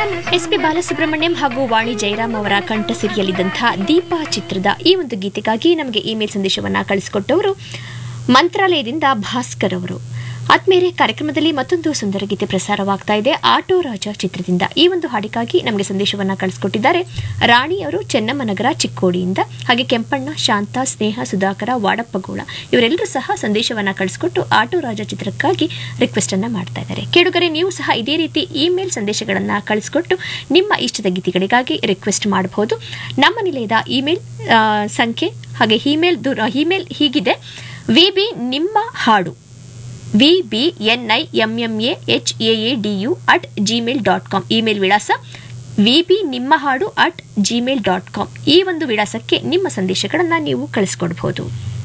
S P Balasubrahmanyam ಹಾಗೂ ವಾಣಿ ಜಯರಾಮ್ ಅವರ ಕಂಠಸಿರಿಯಲ್ಲಿದ್ದಂಥ ದೀಪ ಚಿತ್ರದ ಈ ಒಂದು ಗೀತೆಗಾಗಿ ನಮಗೆ ಇಮೇಲ್ ಸಂದೇಶವನ್ನ ಕಳಿಸಿಕೊಟ್ಟವರು ಮಂತ್ರಾಲಯದಿಂದ ಭಾಸ್ಕರ್ ಅವರು ಆದ್ಮೇಲೆ ಕಾರ್ಯಕ್ರಮದಲ್ಲಿ ಮತ್ತೊಂದು ಸುಂದರ ಗೀತೆ ಪ್ರಸಾರವಾಗ್ತಾ ಇದೆ ಆಟೋ ರಾಜ ಚಿತ್ರದಿಂದ ಈ ಒಂದು ಹಾಡಿಗಾಗಿ ನಮಗೆ ಸಂದೇಶವನ್ನ ಕಳಿಸ್ಕೊಟ್ಟಿದ್ದಾರೆ ರಾಣಿ ಅವರು ಚೆನ್ನಮ್ಮನಗರ ಚಿಕ್ಕೋಡಿಯಿಂದ ಹಾಗೆ ಕೆಂಪಣ್ಣ ಶಾಂತ ಸ್ನೇಹ ಸುಧಾಕರ ವಾಡಪ್ಪಗೋಳ ಇವರೆಲ್ಲರೂ ಸಹ ಸಂದೇಶವನ್ನ ಕಳಿಸ್ಕೊಟ್ಟು ಆಟೋ ರಾಜ ಚಿತ್ರಕ್ಕಾಗಿ ರಿಕ್ವೆಸ್ಟ್ ಅನ್ನ ಮಾಡ್ತಾ ಇದ್ದಾರೆ ಕೇಳುಗರೆ ನೀವು ಸಹ ಇದೇ ರೀತಿ ಇಮೇಲ್ ಸಂದೇಶಗಳನ್ನ ಕಳಿಸ್ಕೊಟ್ಟು ನಿಮ್ಮ ಇಷ್ಟದ ಗೀತೆಗಳಿಗಾಗಿ ರಿಕ್ವೆಸ್ಟ್ ಮಾಡಬಹುದು ನಮ್ಮ ನಿಲಯದ ಇಮೇಲ್ ಆ, ಸಂಖ್ಯೆ ಹಾಗೆ ಇಮೇಲ್ ದೂರ ಇಮೇಲ್ ಹೀಗಿದೆ ವಿ ಬಿ ನಿಮ್ಮ ಹಾಡು V B N I M M A H A A D U at Gmail dot com email ವಿಳಾಸ ವಿ ಬಿ ನಿಮ್ಮ ಹಾಡು ಅಟ್ ಜಿಮೇಲ್ ಡಾಟ್ ಕಾಮ್ ಈ ಒಂದು ವಿಳಾಸಕ್ಕೆ ನಿಮ್ಮ ಸಂದೇಶಗಳನ್ನು ನೀವು ಕಳಿಸ್ಕೊಡ್ಬೋದು